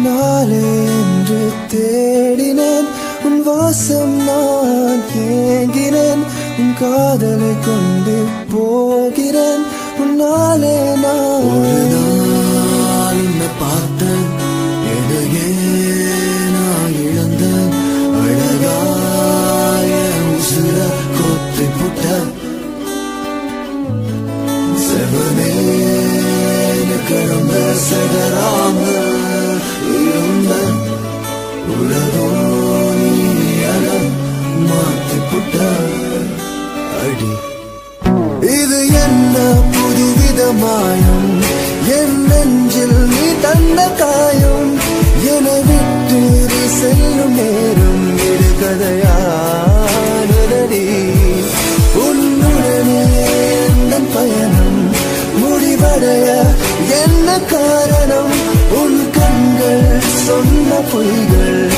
உன்னாலே என்று தேடினேன் உன் வாசம் நான் ஏங்கினேன் உன் காதலை கொண்டு போகிறேன் உன்னாலே நான் ஒரு நாள் உன்னை பார்த்தேன் எதையே நான் இழந்தேன் அழகாய உசுர கொத்தி புட்டேன் செவனேன்னு கிளம்ப செதறாம இருந்த உலகம் நீ அட மாத்தி புட்ட அடி இது என்ன புதுவித மாயம் என் நெஞ்சில் நீ தந்த காயம் என விட்டு நீ செல்லும் நேரம் இது கதையானதடி உன்னுடனே எந்த பயணம் முடிவடைய என்ன காரணம் உன் கண்கள் சொன்ன பொய்கள்